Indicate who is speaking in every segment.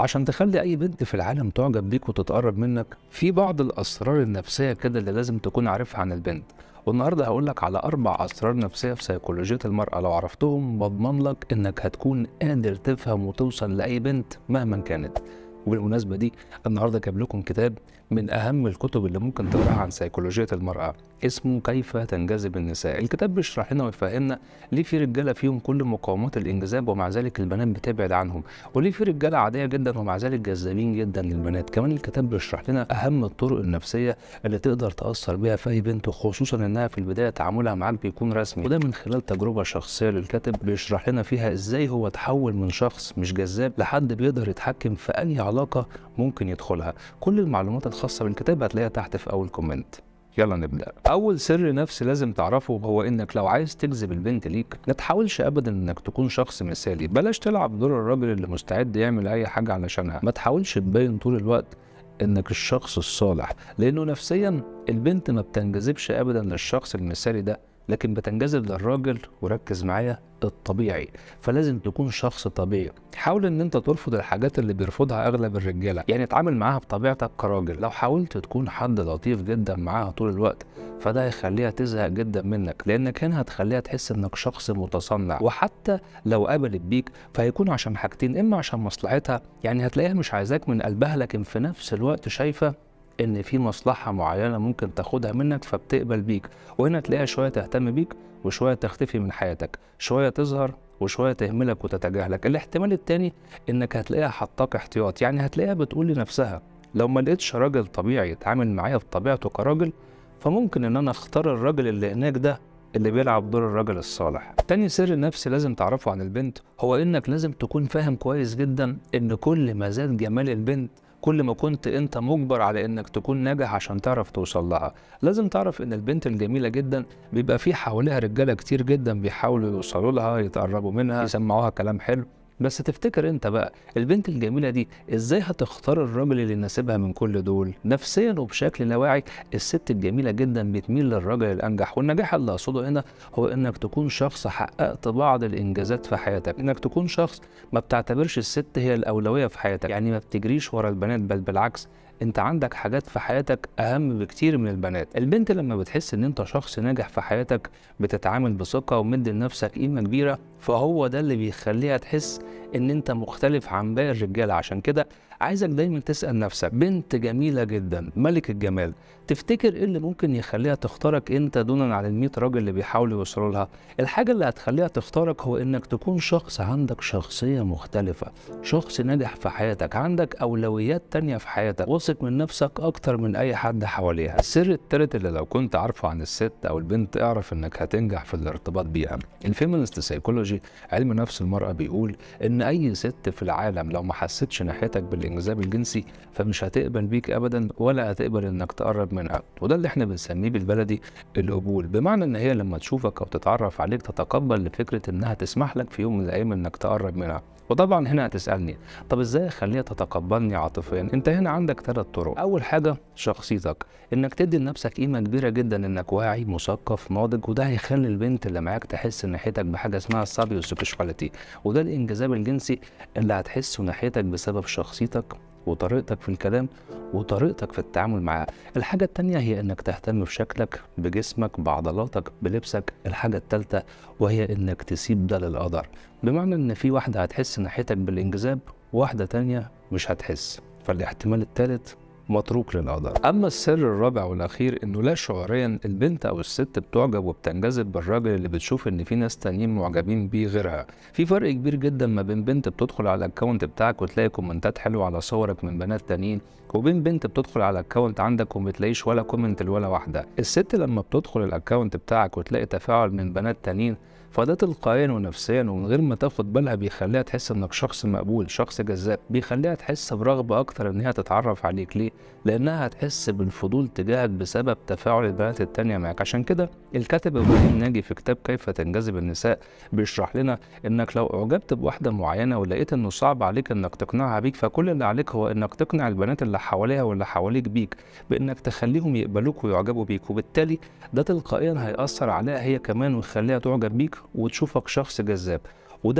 Speaker 1: عشان تخلي اي بنت في العالم تعجب بيك وتتقرب منك في بعض الاسرار النفسيه كده اللي لازم تكون عارفها عن البنت والنهارده هقول لك على اربع اسرار نفسيه في سيكولوجيه المراه لو عرفتهم بضمن لك انك هتكون قادر تفهم وتوصل لاي بنت مهما كانت وبالمناسبه دي النهارده جايب لكم كتاب من اهم الكتب اللي ممكن تقراها عن سيكولوجيه المراه اسمه كيف تنجذب النساء الكتاب بيشرح لنا ويفهمنا ليه في رجاله فيهم كل مقومات الانجذاب ومع ذلك البنات بتبعد عنهم وليه في رجاله عاديه جدا ومع ذلك جذابين جدا للبنات كمان الكتاب بيشرح لنا اهم الطرق النفسيه اللي تقدر تاثر بيها في اي بنت خصوصا انها في البدايه تعاملها معاك بيكون رسمي وده من خلال تجربه شخصيه للكاتب بيشرح لنا فيها ازاي هو تحول من شخص مش جذاب لحد بيقدر يتحكم في اي علاقه ممكن يدخلها كل المعلومات الخاصه بالكتاب هتلاقيها تحت في اول كومنت يلا نبدا اول سر نفسي لازم تعرفه هو انك لو عايز تجذب البنت ليك ما تحاولش ابدا انك تكون شخص مثالي بلاش تلعب دور الراجل اللي مستعد يعمل اي حاجه علشانها ما تحاولش تبين طول الوقت انك الشخص الصالح لانه نفسيا البنت ما بتنجذبش ابدا للشخص المثالي ده لكن بتنجذب للراجل وركز معايا الطبيعي فلازم تكون شخص طبيعي حاول ان انت ترفض الحاجات اللي بيرفضها اغلب الرجاله يعني اتعامل معاها بطبيعتك كراجل لو حاولت تكون حد لطيف جدا معاها طول الوقت فده هيخليها تزهق جدا منك لانك هنا هتخليها تحس انك شخص متصنع وحتى لو قبلت بيك فهيكون عشان حاجتين اما عشان مصلحتها يعني هتلاقيها مش عايزاك من قلبها لكن في نفس الوقت شايفه ان في مصلحه معينه ممكن تاخدها منك فبتقبل بيك وهنا تلاقيها شويه تهتم بيك وشويه تختفي من حياتك شويه تظهر وشويه تهملك وتتجاهلك الاحتمال التاني انك هتلاقيها حطاك احتياط يعني هتلاقيها بتقول لنفسها لو ما لقيتش راجل طبيعي يتعامل معايا بطبيعته كراجل فممكن ان انا اختار الراجل اللي هناك ده اللي بيلعب دور الراجل الصالح تاني سر نفسي لازم تعرفه عن البنت هو انك لازم تكون فاهم كويس جدا ان كل ما زاد جمال البنت كل ما كنت انت مجبر على انك تكون ناجح عشان تعرف توصل لها لازم تعرف ان البنت الجميله جدا بيبقى في حواليها رجاله كتير جدا بيحاولوا يوصلوا لها يتقربوا منها يسمعوها كلام حلو بس تفتكر انت بقى البنت الجميله دي ازاي هتختار الراجل اللي يناسبها من كل دول نفسيا وبشكل لا واعي الست الجميله جدا بتميل للراجل الانجح والنجاح اللي اقصده هنا هو انك تكون شخص حققت بعض الانجازات في حياتك انك تكون شخص ما بتعتبرش الست هي الاولويه في حياتك يعني ما بتجريش ورا البنات بل بالعكس انت عندك حاجات في حياتك اهم بكتير من البنات البنت لما بتحس ان انت شخص ناجح في حياتك بتتعامل بثقة ومدي لنفسك قيمة كبيرة فهو ده اللي بيخليها تحس ان انت مختلف عن باقي الرجالة عشان كده عايزك دايما تسأل نفسك بنت جميلة جدا ملك الجمال تفتكر ايه اللي ممكن يخليها تختارك انت دونا عن المية راجل اللي بيحاولوا يوصلوا لها الحاجة اللي هتخليها تختارك هو انك تكون شخص عندك شخصية مختلفة شخص ناجح في حياتك عندك اولويات تانية في حياتك واثق من نفسك اكتر من اي حد حواليها السر التالت اللي لو كنت عارفه عن الست او البنت اعرف انك هتنجح في الارتباط بيها الفيمينست سيكولوجي علم نفس المرأة بيقول ان اي ست في العالم لو ما حستش ناحيتك بالانجذاب الجنسي فمش هتقبل بيك ابدا ولا هتقبل انك تقرب منها وده اللي احنا بنسميه بالبلدي القبول بمعنى ان هي لما تشوفك او تتعرف عليك تتقبل لفكره انها تسمح لك في يوم من الايام انك تقرب منها وطبعا هنا هتسالني طب ازاي اخليها تتقبلني عاطفيا انت هنا عندك ثلاث طرق اول حاجه شخصيتك انك تدي لنفسك قيمه كبيره جدا انك واعي مثقف ناضج وده هيخلي البنت اللي معاك تحس ناحيتك بحاجه اسمها السابيو سيكشواليتي وده الانجذاب الجنسي اللي هتحسه ناحيتك بسبب شخصيتك وطريقتك في الكلام وطريقتك في التعامل معاه الحاجة التانية هي انك تهتم بشكلك بجسمك بعضلاتك بلبسك الحاجة التالتة وهي انك تسيب ده للقدر بمعنى ان في واحدة هتحس ناحيتك بالانجذاب وواحدة تانية مش هتحس فالاحتمال التالت متروك للقدر اما السر الرابع والاخير انه لا شعوريا البنت او الست بتعجب وبتنجذب بالراجل اللي بتشوف ان في ناس تانيين معجبين بيه غيرها في فرق كبير جدا ما بين بنت بتدخل على الاكونت بتاعك وتلاقي كومنتات حلوه على صورك من بنات تانيين وبين بنت بتدخل على الاكونت عندك وما بتلاقيش ولا كومنت لولا واحده الست لما بتدخل الاكونت بتاعك وتلاقي تفاعل من بنات تانيين فده تلقائيا ونفسيا ومن غير ما تاخد بالها بيخليها تحس انك شخص مقبول شخص جذاب بيخليها تحس برغبه اكتر ان هي تتعرف عليك ليه لانها هتحس بالفضول تجاهك بسبب تفاعل البنات التانية معاك عشان كده الكاتب ابراهيم ناجي في كتاب كيف تنجذب النساء بيشرح لنا انك لو اعجبت بواحده معينه ولقيت انه صعب عليك انك تقنعها بيك فكل اللي عليك هو انك تقنع البنات اللي حواليها واللي حواليك بيك بانك تخليهم يقبلوك ويعجبوا بيك وبالتالي ده تلقائيا هيأثر عليها هي كمان ويخليها تعجب بيك وتشوفك شخص جذاب وده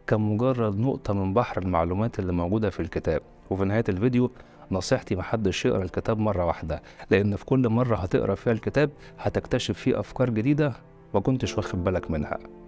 Speaker 1: كمجرد نقطة من بحر المعلومات اللي موجودة في الكتاب وفي نهاية الفيديو نصيحتي محدش يقرا الكتاب مرة واحدة لأن في كل مرة هتقرا فيها الكتاب هتكتشف فيه أفكار جديدة ما كنتش واخد بالك منها